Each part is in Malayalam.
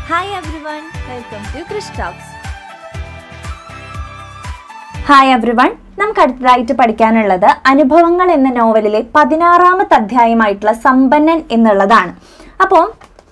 hi everyone welcome to Krish talks hi everyone നമുക്ക് അടുത്തതായിട്ട് പഠിക്കാനുള്ളത് അനുഭവങ്ങൾ എന്ന നോവലിലെ പതിനാറാമത്തെ അധ്യായമായിട്ടുള്ള സമ്പന്നൻ എന്നുള്ളതാണ് അപ്പോൾ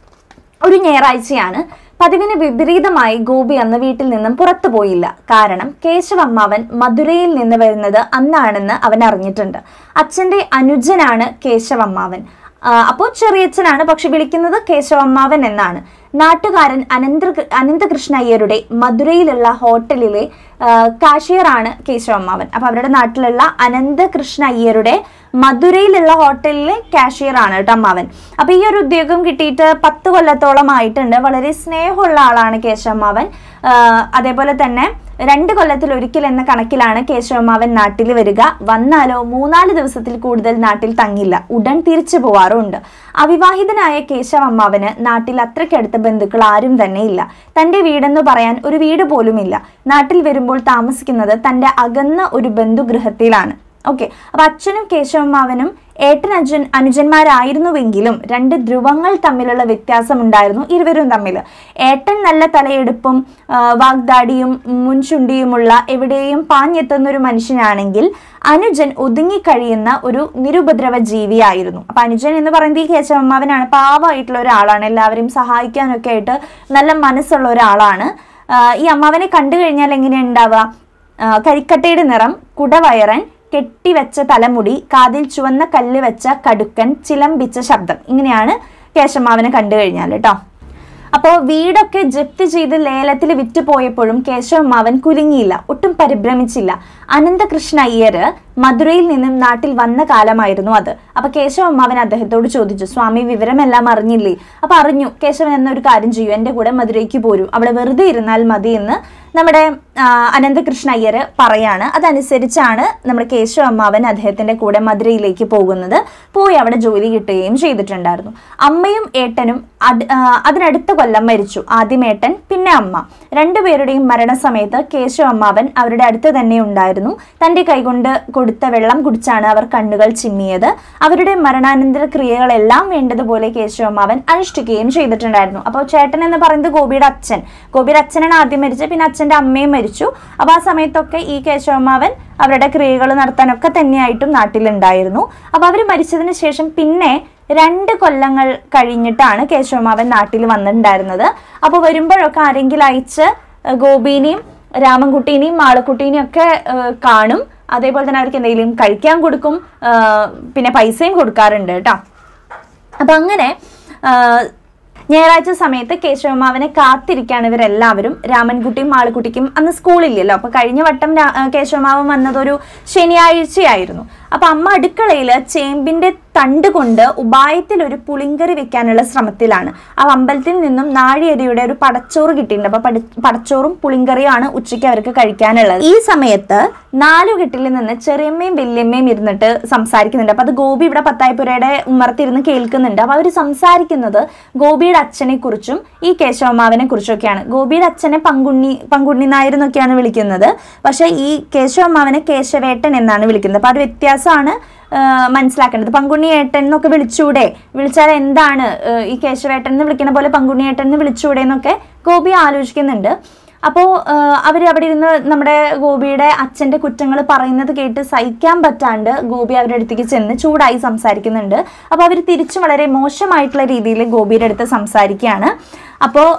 ഒരു ഞായറാഴ്ചയാണ് പതിവിന് വിപരീതമായി ഗോപി അന്ന് വീട്ടിൽ നിന്നും പുറത്തു പോയില്ല കാരണം കേശവമ്മാവൻ മധുരയിൽ നിന്ന് വരുന്നത് അന്നാണെന്ന് അവൻ അറിഞ്ഞിട്ടുണ്ട് അച്ഛന്റെ അനുജനാണ് കേശവമ്മാവൻ ആ, അപ്പോൾ ചെറിയച്ഛനാണ് പക്ഷെ വിളിക്കുന്നത് കേശവമ്മാവൻ എന്നാണ് നാട്ടുകാരൻ അനന്ത അനന്തകൃഷ്ണ അയ്യരുടെ മധുരയിലുള്ള ഹോട്ടലിലെ ആ, കാഷ്യറാണ് കേശവമ്മാവൻ അപ്പൊ അവരുടെ നാട്ടിലുള്ള അനന്തകൃഷ്ണ അയ്യരുടെ മധുരയിലുള്ള ഹോട്ടലിലെ കാഷ്യർ ആണ് കേട്ടോ അമ്മാവൻ അപ്പൊ ഈ ഒരു ഉദ്യോഗം കിട്ടിയിട്ട് പത്ത് കൊല്ലത്തോളം ആയിട്ടുണ്ട് വളരെ സ്നേഹമുള്ള ആളാണ് കേശവമ്മാവൻ ആ, അതേപോലെ തന്നെ രണ്ട് കൊല്ലത്തിൽ ഒരിക്കൽ എന്ന കണക്കിലാണ് കേശവമ്മാവൻ നാട്ടിൽ വരിക വന്നാലോ മൂന്നാല് ദിവസത്തിൽ കൂടുതൽ നാട്ടിൽ തങ്ങില്ല ഉടൻ തിരിച്ചു പോവാറുണ്ട് അവിവാഹിതനായ കേശവമ്മാവന് നാട്ടിൽ അത്രയ്ക്കടുത്ത ബന്ധുക്കൾ ആരും തന്നെ ഇല്ല തന്റെ വീടെന്ന് പറയാൻ ഒരു വീട് പോലുമില്ല നാട്ടിൽ വരുമ്പോൾ താമസിക്കുന്നത് തന്റെ അകന്ന ഒരു ബന്ധുഗൃഹത്തിലാണ് ഓക്കെ അപ്പൊ അച്ഛനും കേശവമ്മാവനും ഏട്ടൻ അജൻ അനുജന്മാരായിരുന്നുവെങ്കിലും രണ്ട് ധ്രുവങ്ങൾ തമ്മിലുള്ള വ്യത്യാസം ഉണ്ടായിരുന്നു ഇരുവരും തമ്മിൽ ഏട്ടൻ നല്ല തലയെടുപ്പും ആ, വാഗ്ദാടിയും മുൻചുണ്ടിയുമുള്ള എവിടെയും പാഞ്ഞെത്തുന്ന ഒരു മനുഷ്യനാണെങ്കിൽ അനുജൻ ഒതുങ്ങിക്കഴിയുന്ന ഒരു നിരുപദ്രവ ജീവിയായിരുന്നു അപ്പൊ അനുജൻ എന്ന് പറയുന്നത് ഈ കേശവമ്മാവനാണ് പാവമായിട്ടുള്ള ഒരാളാണ് എല്ലാവരെയും സഹായിക്കാനൊക്കെ ആയിട്ട് നല്ല മനസ്സുള്ള ഒരാളാണ് ആ, ഈ അമ്മാവനെ കണ്ടു കഴിഞ്ഞാൽ എങ്ങനെയാ ഉണ്ടാവുക ആ, കരിക്കട്ടയുടെ നിറം കുടവയറൻ കെട്ടിവെച്ച തലമുടി കാതിൽ ചുവന്ന കല്ല് വെച്ച കടുക്കൻ ചിലമ്പിച്ച ശബ്ദം ഇങ്ങനെയാണ് കേശവമാവനെ കണ്ടു കഴിഞ്ഞാൽ കേട്ടോ അപ്പോൾ വീടൊക്കെ ജപ്തി ചെയ്ത് ലേലത്തിൽ വിറ്റ് പോയപ്പോഴും കേശവമാവൻ കുലുങ്ങിയില്ല ഒട്ടും പരിഭ്രമിച്ചില്ല അനന്തകൃഷ്ണ അയ്യര് മധുരയിൽ നിന്നും നാട്ടിൽ വന്ന കാലമായിരുന്നു അത് അപ്പൊ കേശവമ്മാവൻ അദ്ദേഹത്തോട് ചോദിച്ചു സ്വാമി വിവരമെല്ലാം അറിഞ്ഞില്ലേ അപ്പൊ അറിഞ്ഞു കേശവൻ എന്നൊരു കാര്യം ചെയ്യൂ എന്റെ കൂടെ മധുരയ്ക്ക് പോരൂ അവിടെ വെറുതെ ഇരുന്നാൽ മതി എന്ന് നമ്മുടെ ആ, അനന്തകൃഷ്ണ അയ്യര് പറയാണ് അതനുസരിച്ചാണ് നമ്മുടെ കേശവ അമ്മാവൻ അദ്ദേഹത്തിന്റെ കൂടെ മധുരയിലേക്ക് പോകുന്നത് പോയി അവിടെ ജോലി കിട്ടുകയും ചെയ്തിട്ടുണ്ടായിരുന്നു അമ്മയും ഏട്ടനും അട്- ആ, അതിനടുത്ത കൊല്ലം മരിച്ചു ആദ്യം ഏട്ടൻ പിന്നെ അമ്മ രണ്ടുപേരുടെയും മരണസമയത്ത് കേശവ അമ്മാവൻ അവരുടെ അടുത്ത് തന്നെ ഉണ്ടായിരുന്നു തന്റെ കൈകൊണ്ട് കൊടുത്ത വെള്ളം കുടിച്ചാണ് അവർ കണ്ണുകൾ ചിമ്മിയത് അവരുടെ മരണാനന്തര ക്രിയകളെല്ലാം വേണ്ടതുപോലെ കേശവ അമ്മാവൻ അനുഷ്ഠിക്കുകയും ചെയ്തിട്ടുണ്ടായിരുന്നു അപ്പോൾ ചേട്ടൻ എന്ന് പറയുന്നത് ഗോപിയുടെ അച്ഛൻ ഗോപിയുടെ അച്ഛനാണ് ആദ്യം മരിച്ചത് പിന്നെ അച്ഛന്റെ അമ്മയും മരിച്ചു അപ്പൊ ആ സമയത്തൊക്കെ ഈ കേശവമാവൻ അവരുടെ ക്രിയകൾ നടത്താനൊക്കെ തന്നെയായിട്ടും നാട്ടിലുണ്ടായിരുന്നു അപ്പൊ അവർ മരിച്ചതിന് ശേഷം പിന്നെ രണ്ട് കൊല്ലങ്ങൾ കഴിഞ്ഞിട്ടാണ് കേശവമാവൻ നാട്ടിൽ വന്നിട്ടുണ്ടായിരുന്നത് അപ്പോൾ വരുമ്പോഴൊക്കെ ആരെങ്കിലും അയച്ച് ഏഹ്, ഗോപീനെയും രാമൻകുട്ടീനെയും മാളക്കുട്ടീനെയും ഒക്കെ ഏഹ്, കാണും അതേപോലെ തന്നെ അവർക്ക് എന്തെങ്കിലും കഴിക്കാൻ കൊടുക്കും ഏഹ്, പിന്നെ പൈസയും കൊടുക്കാറുണ്ട് കേട്ടോ അപ്പൊ അങ്ങനെ ആ, ഞായറാഴ്ച സമയത്ത് കേശവമാവനെ കാത്തിരിക്കുകയാണ് ഇവരെല്ലാവരും രാമൻകുട്ടിയും മാളുകുട്ടിക്കും അന്ന് സ്കൂളില്ലല്ലോ അപ്പൊ കഴിഞ്ഞ വട്ടം രാ- ആ, കേശവമാവൻ വന്നതൊരു ശനിയാഴ്ചയായിരുന്നു അപ്പൊ അമ്മ അടുക്കളയിൽ ചേമ്പിന്റെ തണ്ട് കൊണ്ട് ഉപായത്തിൽ ഒരു പുളിങ്കറി വെക്കാനുള്ള ശ്രമത്തിലാണ് ആ അമ്പലത്തിൽ നിന്നും നാഴിയരിയുടെ ഒരു പടച്ചോറ് കിട്ടിയിട്ടുണ്ട് അപ്പൊ പടി- പടച്ചോറും പുളിങ്കറിയുമാണ് ഉച്ചയ്ക്ക് അവർക്ക് കഴിക്കാനുള്ളത് ഈ സമയത്ത് നാലു കെട്ടിൽ നിന്ന് ചെറിയമ്മയും വല്യമ്മയും ഇരുന്നിട്ട് സംസാരിക്കുന്നുണ്ട് അപ്പൊ അത് ഗോപി ഇവിടെ പത്തായപ്പുരയുടെ ഉമ്മറത്തിരുന്ന് കേൾക്കുന്നുണ്ട് അപ്പൊ അവർ സംസാരിക്കുന്നത് ഗോപിയുടെ അച്ഛനെ കുറിച്ചും ഈ കേശവമാവനെ കുറിച്ചൊക്കെയാണ് ഗോപിയുടെ അച്ഛനെ പങ്കുണ്ണി പങ്കുണ്ണി നായർ എന്നൊക്കെയാണ് വിളിക്കുന്നത് പക്ഷെ ഈ കേശവമാവനെ കേശവേട്ടൻ എന്നാണ് വിളിക്കുന്നത് അപ്പൊ ആ ഒരു വ്യത്യാസമാണ് ആ, മനസ്സിലാക്കേണ്ടത് പങ്കുണ്ണി ഏട്ടൻ എന്നൊക്കെ വിളിച്ചൂടെ വിളിച്ചാൽ എന്താണ് ആ, ഈ കേശവേട്ടൻ എന്ന് വിളിക്കുന്ന പോലെ പങ്കുണ്ണി ഏട്ടൻ എന്ന് വിളിച്ചൂടെ എന്നൊക്കെ ഗോപി ആലോചിക്കുന്നുണ്ട് അപ്പോൾ അവർ അവിടെ ഇരുന്ന് നമ്മുടെ ഗോപിയുടെ അച്ഛൻ്റെ കുറ്റങ്ങൾ പറയുന്നത് കേട്ട് സഹിക്കാൻ പറ്റാണ്ട് ഗോപി അവരുടെ അടുത്തേക്ക് ചെന്ന് ചൂടായി സംസാരിക്കുന്നുണ്ട് അപ്പോൾ അവർ തിരിച്ചും വളരെ മോശമായിട്ടുള്ള രീതിയിൽ ഗോപിയുടെ അടുത്ത് സംസാരിക്കുകയാണ് അപ്പോൾ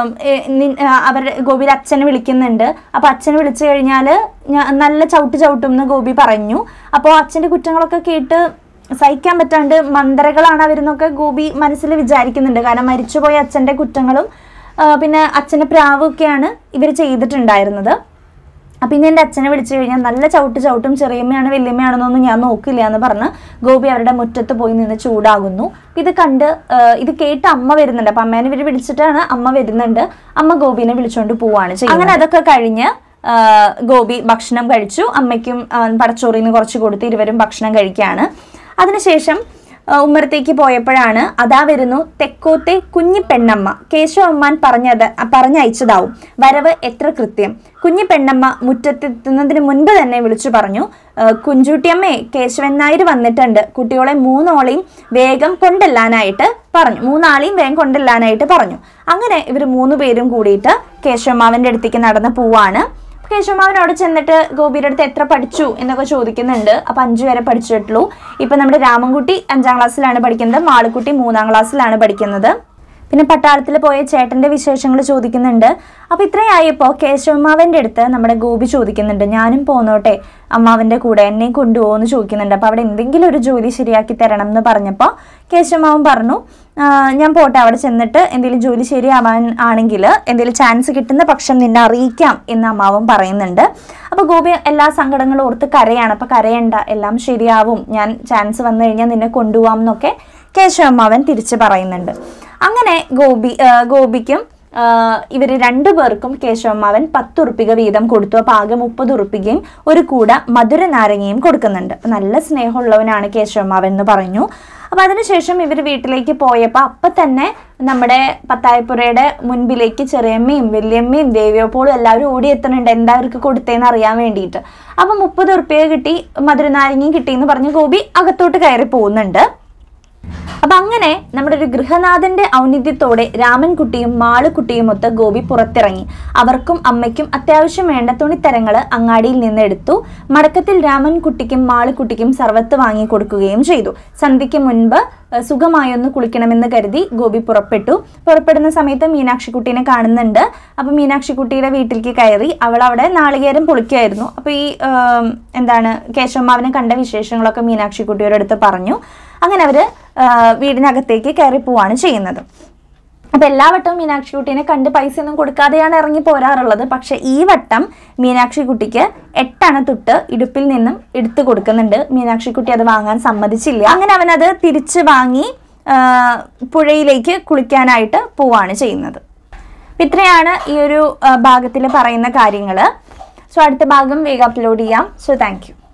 അവരുടെ ഗോപിയുടെ അച്ഛനെ വിളിക്കുന്നുണ്ട് അപ്പോൾ അച്ഛനെ വിളിച്ചു കഴിഞ്ഞാൽ നല്ല ചവിട്ട് ചവിട്ടും എന്ന് ഗോപി പറഞ്ഞു അപ്പോൾ അച്ഛൻ്റെ കുറ്റങ്ങളൊക്കെ കേട്ട് സഹിക്കാൻ പറ്റാണ്ട് മന്ദരകളാണ് അവരെന്നൊക്കെ ഗോപി മനസ്സിൽ വിചാരിക്കുന്നുണ്ട് കാരണം മരിച്ചുപോയ അച്ഛൻ്റെ കുറ്റങ്ങളും ആ, പിന്നെ അച്ഛൻ്റെ പ്രാവൊക്കെയാണ് ഇവർ ചെയ്തിട്ടുണ്ടായിരുന്നത് അപ്പം ഇനി എൻ്റെ അച്ഛനെ വിളിച്ചു കഴിഞ്ഞാൽ നല്ല ചവിട്ട് ചവിട്ടും ചെറിയമ്മയാണ് വല്യമ്മയാണെന്നൊന്നും ഞാൻ നോക്കില്ല എന്ന് പറഞ്ഞ് ഗോപി അവരുടെ മുറ്റത്ത് പോയി നിന്ന് ചൂടാകുന്നു ഇത് കണ്ട് ആ, ഇത് കേട്ട് അമ്മ വരുന്നുണ്ട് അപ്പം അമ്മേനെ ഇവർ വിളിച്ചിട്ടാണ് അമ്മ വരുന്നുണ്ട് അമ്മ ഗോപിനെ വിളിച്ചുകൊണ്ട് പോവാണ് ചെയ്യുന്നത് അങ്ങനെ അതൊക്കെ കഴിഞ്ഞ് ആ, ഗോപി ഭക്ഷണം കഴിച്ചു അമ്മയ്ക്കും ആ, പടച്ചോറിന്ന് കുറച്ച് കൊടുത്ത് ഇരുവരും ഭക്ഷണം കഴിക്കുകയാണ് അതിനുശേഷം ആ, ഉമ്മറത്തേക്ക് പോയപ്പോഴാണ് അതാ വരുന്നു തെക്കോത്തെ കുഞ്ഞി പെണ്ണമ്മ കേശവമ്മാൻ പറഞ്ഞത് പറഞ്ഞയച്ചതാവും വരവ് എത്ര കൃത്യം കുഞ്ഞി പെണ്ണമ്മ മുറ്റത്തെത്തുന്നതിന് മുൻപ് തന്നെ വിളിച്ചു പറഞ്ഞു "ആ, കുഞ്ചുട്ടിയമ്മേ കേശവൻ നായർ വന്നിട്ടുണ്ട് കുട്ടികളെ മൂന്നോളെയും വേഗം കൊണ്ടെല്ലാനായിട്ട് പറഞ്ഞു മൂന്നാളെയും വേഗം കൊണ്ടില്ലാനായിട്ട് പറഞ്ഞു അങ്ങനെ ഇവർ മൂന്ന് പേരും കൂടിയിട്ട് കേശവമാവന്റെ അടുത്തേക്ക് നടന്ന് പോവാണ് കേശവമാവൻ അവിടെ ചെന്നിട്ട് ഗോപിയുടെ അടുത്ത് എത്ര പഠിച്ചു എന്നൊക്കെ ചോദിക്കുന്നുണ്ട് അപ്പൊ അഞ്ചു വരെ പഠിച്ചിട്ടുള്ളൂ ഇപ്പൊ നമ്മുടെ രാമൻകുട്ടി അഞ്ചാം ക്ലാസ്സിലാണ് പഠിക്കുന്നത് മാളുക്കുട്ടി മൂന്നാം ക്ലാസ്സിലാണ് പഠിക്കുന്നത് പിന്നെ പട്ടാളത്തിൽ പോയ ചേട്ടന്റെ വിശേഷങ്ങൾ ചോദിക്കുന്നുണ്ട് അപ്പൊ ഇത്രയായപ്പോൾ കേശവമാവന്റെ അടുത്ത് നമ്മുടെ ഗോപി ചോദിക്കുന്നുണ്ട് ഞാനും പോന്നോട്ടെ അമ്മാവന്റെ കൂടെ എന്നെ കൊണ്ടുപോകുമെന്ന് ചോദിക്കുന്നുണ്ട് അപ്പൊ അവിടെ എന്തെങ്കിലും ഒരു ജോലി ശരിയാക്കി തരണം എന്ന് പറഞ്ഞപ്പോൾ കേശവമാവൻ പറഞ്ഞു "ആ, ഞാൻ പോട്ടെ അവിടെ ചെന്നിട്ട് എന്തെങ്കിലും ജോലി ശരിയാവാൻ ആണെങ്കിൽ എന്തെങ്കിലും ചാൻസ് കിട്ടുന്ന പക്ഷം നിന്നെ അറിയിക്കാം എന്ന് അമ്മാവൻ പറയുന്നുണ്ട് അപ്പൊ ഗോപി എല്ലാ സങ്കടങ്ങളും ഓർത്ത് കരയാണ് അപ്പൊ കരയണ്ട എല്ലാം ശരിയാവും ഞാൻ ചാൻസ് വന്നു കഴിഞ്ഞാൽ നിന്നെ കൊണ്ടുപോകാം എന്നൊക്കെ കേശവമ്മാവൻ തിരിച്ചു പറയുന്നുണ്ട് അങ്ങനെ ഗോപി ആ, ഗോപിക്കും ഇവർ രണ്ടുപേർക്കും കേശവമ്മാവൻ പത്ത് ഉറുപ്പിക വീതം കൊടുത്തു അപ്പോൾ ആകെ മുപ്പത് ഉറുപ്പികയും ഒരു കൂട മധുര നാരങ്ങയും കൊടുക്കുന്നുണ്ട് അപ്പൊ നല്ല സ്നേഹമുള്ളവനാണ് കേശവമ്മാവൻ എന്ന് പറഞ്ഞു അപ്പൊ അതിനുശേഷം ഇവർ വീട്ടിലേക്ക് പോയപ്പോൾ അപ്പം തന്നെ നമ്മുടെ പത്തായപ്പുരയുടെ മുൻപിലേക്ക് ചെറിയമ്മയും വലിയമ്മയും ദേവിയോപ്പോളും എല്ലാവരും ഓടിയെത്തുന്നുണ്ട് എന്താ അവർക്ക് കൊടുത്തേന്ന് അറിയാൻ വേണ്ടിയിട്ട് അപ്പം മുപ്പത് ഉറുപ്പിക കിട്ടി മധുരനാരങ്ങയും കിട്ടി എന്ന് പറഞ്ഞ് ഗോപി അകത്തോട്ട് കയറി പോകുന്നുണ്ട് അപ്പൊ അങ്ങനെ നമ്മുടെ ഒരു ഗൃഹനാഥന്റെ ഔന്നിത്യത്തോടെ രാമൻകുട്ടിയും മാളുക്കുട്ടിയും ഒത്ത് ഗോപി പുറത്തിറങ്ങി അവർക്കും അമ്മയ്ക്കും അത്യാവശ്യം വേണ്ട തുണിത്തരങ്ങൾ അങ്ങാടിയിൽ നിന്ന് എടുത്തു മടക്കത്തിൽ രാമൻകുട്ടിക്കും മാളുക്കുട്ടിക്കും സർവത്ത് വാങ്ങി കൊടുക്കുകയും ചെയ്തു സന്ധ്യയ്ക്ക് മുൻപ് ഏഹ്, സുഖമായൊന്ന് കുളിക്കണമെന്ന് കരുതി ഗോപി പുറപ്പെട്ടു പുറപ്പെടുന്ന സമയത്ത് മീനാക്ഷിക്കുട്ടീനെ കാണുന്നുണ്ട് അപ്പൊ മീനാക്ഷിക്കുട്ടിയുടെ വീട്ടിലേക്ക് കയറി അവൾ അവിടെ നാളികേരം പൊളിക്കായിരുന്നു അപ്പൊ ഈ ഏം, എന്താണ് കേശവമാവിനെ കണ്ട വിശേഷങ്ങളൊക്കെ മീനാക്ഷിക്കുട്ടിയുടെ അടുത്ത് പറഞ്ഞു അങ്ങനെ അവര് ആ, വീടിനകത്തേക്ക് കയറി പോവാണ് ചെയ്യുന്നത് അപ്പൊ എല്ലാ വട്ടവും മീനാക്ഷി കുട്ടീനെ കണ്ട് പൈസ ഒന്നും കൊടുക്കാതെയാണ് ഇറങ്ങി പോരാറുള്ളത് പക്ഷെ ഈ വട്ടം മീനാക്ഷി കുട്ടിക്ക് എട്ടണ തൊട്ട് ഇടുപ്പിൽ നിന്നും എടുത്തു കൊടുക്കുന്നുണ്ട് മീനാക്ഷി കുട്ടി അത് വാങ്ങാൻ സമ്മതിച്ചില്ല അങ്ങനെ അവൻ അത് തിരിച്ച് വാങ്ങി ആ, പുഴയിലേക്ക് കുളിക്കാനായിട്ട് പോവാണ് ചെയ്യുന്നത് അപ്പൊ ഇത്രയാണ് ഈ ഒരു ഭാഗത്തിൽ പറയുന്ന കാര്യങ്ങൾ സോ അടുത്ത ഭാഗം വേഗം അപ്ലോഡ് ചെയ്യാം സോ താങ്ക് യു